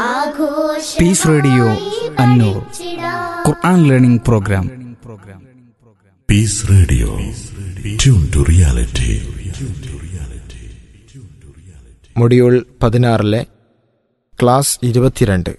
piece radio Annoor Quran learning programme peace radio tune to reality module പതിനാറിലെ class ഇരുപത്തിരണ്ട്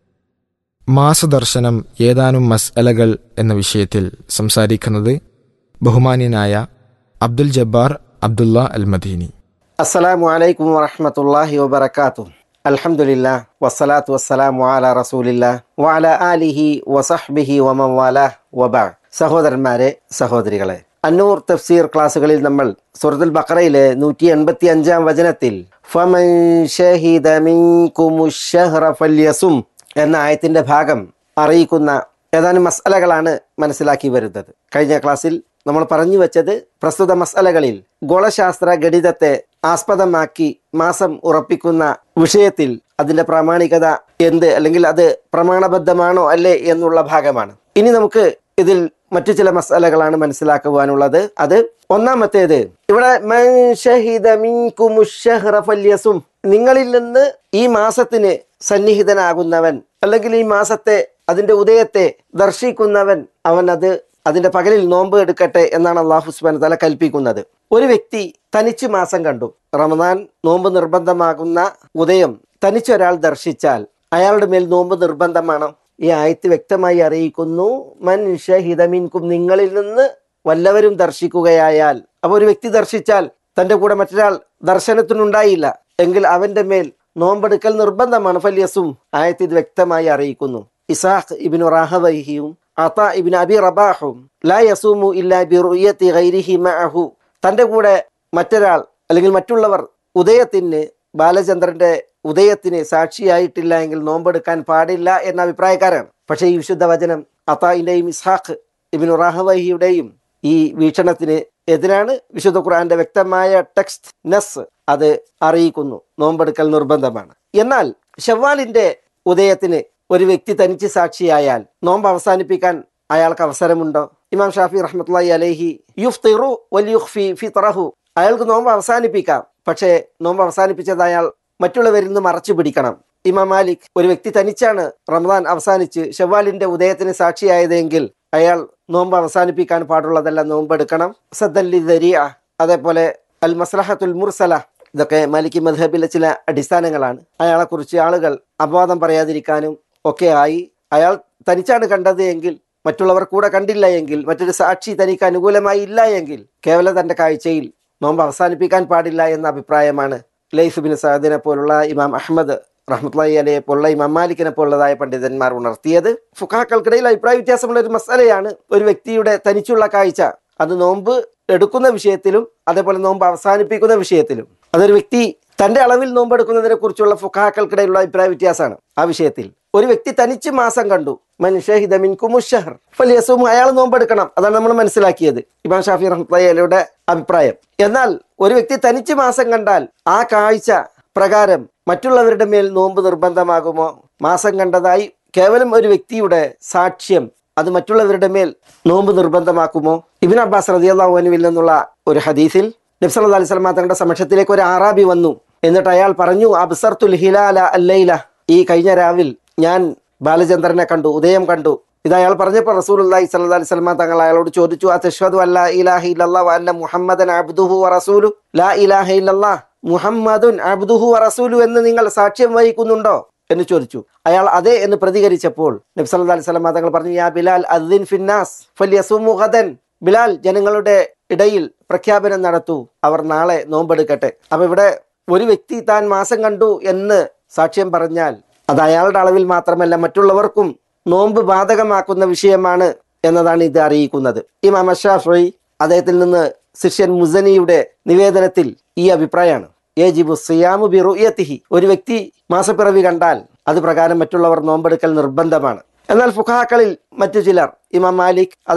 മാസദർശനം ഏതാനും മസ്അലകൾ എന്ന വിഷയത്തിൽ സംസാരിക്കുന്നത് ബഹുമാന്യനായ അബ്ദുൽ ജബ്ബാർ അബ്ദുള്ള അൽ മദീനി അസ്സലാമു അലൈക്കും വറഹ്മത്തുള്ളാഹി വബറകാത്തു അൽഹംദുലില്ലാ വസ്സലാത്തു വസ്സലാമു അലാ റസൂലില്ലാ വഅല ആലിഹി വസഹ്ബിഹി വമൻ വാലാ വബഅ സഹോദരന്മാരെ സഹോദരികളെ അന്നൂർ തഫ്സീർ ക്ലാസ്സുകളിൽ നമ്മൾ സൂറത്തുൽ ബഖറയിലെ നൂറ്റി എൺപത്തി അഞ്ചാം വചനത്തിൽ ഫമൻ ഷഹിദ മിൻകുമുശ് ശഹ്റ ഫല്യസും എന്ന ആയത്തിന്റെ ഭാഗം അറിയിക്കുന്ന ഏതാനും മസലകളാണ് മനസ്സിലാക്കി വരുന്നത് കഴിഞ്ഞ ക്ലാസ്സിൽ നമ്മൾ പറഞ്ഞു വെച്ചത് പ്രസ്തുത മസലകളിൽ ഗോളശാസ്ത്ര ഗണിതത്തെ ആസ്പദമാക്കി മാസം ഉറപ്പിക്കുന്ന വിഷയത്തിൽ അതിന്റെ പ്രാമാണികത എന്ത് അല്ലെങ്കിൽ അത് പ്രമാണബദ്ധമാണോ അല്ലേ എന്നുള്ള ഭാഗമാണ് ഇനി നമുക്ക് ഇതിൽ മറ്റു ചില മസാലകളാണ് മനസ്സിലാക്കുവാനുള്ളത് അത് ഒന്നാമത്തേത് ഇവിടെ മൻ ഷഹിദ മിൻകുമുശ് ശഹ്റ ഫല്യസും നിങ്ങളിൽ നിന്ന് ഈ മാസത്തിന് സന്നിഹിതനാകുന്നവൻ അല്ലെങ്കിൽ ഈ മാസത്തെ അതിന്റെ ഉദയത്തെ ദർശിക്കുന്നവൻ അവൻ അത് അതിന്റെ പകലിൽ നോമ്പ് എടുക്കട്ടെ എന്നാണ് അള്ളാഹു സുബാൻ തല കൽപ്പിക്കുന്നത് ഒരു വ്യക്തി തനിച്ച് മാസം കണ്ടു റമദാൻ നോമ്പ് നിർബന്ധമാകുന്ന ഉദയം തനിച്ചൊരാൾ ദർശിച്ചാൽ അയാളുടെ മേൽ നോമ്പ് നിർബന്ധമാണ് ഈ ആയത്ത് വ്യക്തമായി അറിയിക്കുന്നു മൻ ഷഹിദമിൻകും നിങ്ങളിൽ നിന്ന് വല്ലവരും ദർശിക്കുകയായാൽ അപ്പൊ ഒരു വ്യക്തി ദർശിച്ചാൽ തന്റെ കൂടെ മറ്റൊരാൾ ദർശനത്തിനുണ്ടായില്ല എങ്കിൽ അവന്റെ മേൽ നോമ്പെടുക്കൽ നിർബന്ധമാണ് ഫല്യസും ആയത്ത് ഇത് വ്യക്തമായി അറിയിക്കുന്നു ഇസാഖ് ഇബിനു റാഹവഹിയും അത ഇബിൻ അബി റബാഹും ലാ യസൂമു ഇല്ലാ ബിറുയത്തി ഗൈരിഹി മഅഹു തന്റെ കൂടെ മറ്റൊരാൾ അല്ലെങ്കിൽ മറ്റുള്ളവർ ഉദയത്തിന് ബാലചന്ദ്രന്റെ ഉദയത്തിന് സാക്ഷിയായിട്ടില്ല എങ്കിൽ നോമ്പെടുക്കാൻ പാടില്ല എന്ന അഭിപ്രായക്കാരാണ് പക്ഷേ ഈ വിശുദ്ധ വചനം അതായിന്റെയും ഇസ്ഹാഖ് ഇബിനു റാഹവഹിയുടെയും ഈ വീക്ഷണത്തിന് എതിരാണ് വിശുദ്ധ ഖുർആന്റെ വ്യക്തമായ ടെക്സ്റ്റ് നസ് അത് അറിയിക്കുന്നു നോമ്പെടുക്കൽ നിർബന്ധമാണ് എന്നാൽ ഷവ്വാലിന്റെ ഉദയത്തിന് ഒരു വ്യക്തി തനിച്ച് സാക്ഷിയായാൽ നോമ്പ് അവസാനിപ്പിക്കാൻ അയാൾക്ക് അവസരമുണ്ടോ ഇമാം ഷാഫി റഹ്മത്തുള്ളി അലൈഹി യുഫ്തിറു വൽയുഖ്ഫി ഫിത്രഹു അയാൾക്ക് നോമ്പ് അവസാനിപ്പിക്കാം പക്ഷേ നോമ്പ് അവസാനിപ്പിച്ചത് അയാൾ മറ്റുള്ളവരിൽ നിന്ന് മറച്ചു പിടിക്കണം ഇമാം മാലിക് ഒരു വ്യക്തി തനിച്ചാണ് റമദാൻ അവസാനിച്ച് ഷവ്വാലിന്റെ ഉദയത്തിന് സാക്ഷിയായതെങ്കിൽ അയാൾ നോമ്പ് അവസാനിപ്പിക്കാൻ പാടുള്ളതല്ല നോമ്പ് എടുക്കണം സദ്ദല്ലി ദരിയ അതേപോലെ അൽ മസ്ലഹത്തുൽ മുർസല ഇതൊക്കെ മാലിക് മദ്ഹബിലെ ചില അടിസ്ഥാനങ്ങളാണ് അയാളെക്കുറിച്ച് ആളുകൾ അപവാദം പറയാതിരിക്കാനും ഒക്കെ ആയി അയാൾ തനിച്ചാണ് കണ്ടത് എങ്കിൽ മറ്റുള്ളവർ കൂടെ കണ്ടില്ല എങ്കിൽ മറ്റൊരു സാക്ഷി തനിക്ക് അനുകൂലമായി ഇല്ല എങ്കിൽ കേവലം തന്റെ കാഴ്ചയിൽ നോമ്പ് അവസാനിപ്പിക്കാൻ പാടില്ല എന്ന അഭിപ്രായമാണ് ലൈഫിബിൻ സഹദിനെ പോലുള്ള ഇമാം അഹമ്മദ് റഹ്മത്ലായി അലയെ പോലുള്ള ഇമാം മാലിക്കിനെ പോലുള്ളതായ പണ്ഡിതന്മാർ ഉണർത്തിയത് ഫുഖാക്കൾക്കിടയിൽ അഭിപ്രായ വ്യത്യാസമുള്ള ഒരു മസാലയാണ് ഒരു വ്യക്തിയുടെ തനിച്ചുള്ള കാഴ്ച അത് നോമ്പ് എടുക്കുന്ന വിഷയത്തിലും അതേപോലെ നോമ്പ് അവസാനിപ്പിക്കുന്ന വിഷയത്തിലും അതൊരു വ്യക്തി തന്റെ അളവിൽ നോമ്പ് എടുക്കുന്നതിനെ കുറിച്ചുള്ള ഫുഖാക്കൾക്കിടയിലുള്ള അഭിപ്രായ വ്യത്യാസമാണ് ആ വിഷയത്തിൽ ഒരു വ്യക്തി തനിച്ച് മാസം കണ്ടു മനുഷ്യഹിദമിൻ കുമുഷഹർ ഫലിയസും അയാൾ നോമ്പെടുക്കണം അതാണ് നമ്മൾ മനസ്സിലാക്കിയത് ഇമാം ഷാഫി റഹ്മത്തയുടെ അഭിപ്രായം എന്നാൽ ഒരു വ്യക്തി തനിച്ച് മാസം കണ്ടാൽ ആ കാഴ്ച പ്രകാരം മറ്റുള്ളവരുടെ മേൽ നോമ്പ് നിർബന്ധമാകുമോ മാസം കണ്ടതായി കേവലം ഒരു വ്യക്തിയുടെ സാക്ഷ്യം അത് മറ്റുള്ളവരുടെ മേൽ നോമ്പ് നിർബന്ധമാക്കുമോ ഇബിൻ അബ്ബാസ് റതിയല്ലാഹുവിൽ നിന്നുള്ള ഒരു ഹദീസിൽ നബ്സല്ലാ അലൈഹി സ്വലമ തങ്ങളുടെ സമക്ഷത്തിലേക്ക് ഒരു ആറാബി വന്നു എന്നിട്ട് അയാൾ പറഞ്ഞു അബ്സർത്തുൽ ഹിലാല അല്ലൈല ഈ കഴിഞ്ഞ രാവിൽ ഞാൻ ബാലചന്ദ്രനെ കണ്ടു ഉദയം കണ്ടു ഇത് അയാൾ പറഞ്ഞപ്പോൾ റസൂൽ അള്ളാഹി സല്ലാ അലൈഹി സ്വലമ തങ്ങൾ അയാളോട് ചോദിച്ചു അത്തഷ്ഹദു അല്ലാ ഇലാഹ ഇല്ലല്ലാ വഅന്ന മുഹമ്മദൻ അബ്ദുഹു വറസൂലു ലാ ഇലാഹ ഇല്ലല്ലാ മുഹമ്മദുൻ അബ്ദുഹു വറസൂലു എന്ന് നിങ്ങൾ സാക്ഷ്യം വഹിക്കുന്നുണ്ടോ എന്ന് ചോദിച്ചു അയാൾ അതെ എന്ന് പ്രതികരിച്ചപ്പോൾ നബി സല്ലല്ലാഹു അലൈഹി വസല്ലം തങ്ങൾ പറഞ്ഞു യാ ബിലാൽ അദ്ദിൻ ഫിന്നാസ് ഫല്യസുമു ഗദൻ ബിലാൽ ജനങ്ങളുടെ ഇടയിൽ പ്രഖ്യാപനം നടത്തൂ അവർ നാളെ നോമ്പെടുക്കട്ടെ അപ്പൊ ഇവിടെ ഒരു വ്യക്തി താൻ മാസം കണ്ടു എന്ന് സാക്ഷ്യം പറഞ്ഞാൽ അത് അയാളുടെ അളവിൽ മാത്രമല്ല മറ്റുള്ളവർക്കും നോമ്പ് ബാധകമാക്കുന്ന വിഷയമാണ് എന്നതാണ് ഇത് അറിയിക്കുന്നത് ഇമാം അഷാഫി അദ്ദേഹത്തിൽ നിന്ന് ശിഷ്യൻ മുസനിയുടെ നിവേദനത്തിൽ ഈ അഭിപ്രായമാണ് യേജിബു സിയാമു ബിറുയത്തിഹി ഒരു വ്യക്തി മാസപ്പിറവി കണ്ടാൽ അത് പ്രകാരം മറ്റുള്ളവർ നോമ്പെടുക്കൽ നിർബന്ധമാണ് എന്നാൽ ഫുഖാക്കളിൽ മറ്റു ചിലർ ഇമാം മാലിക്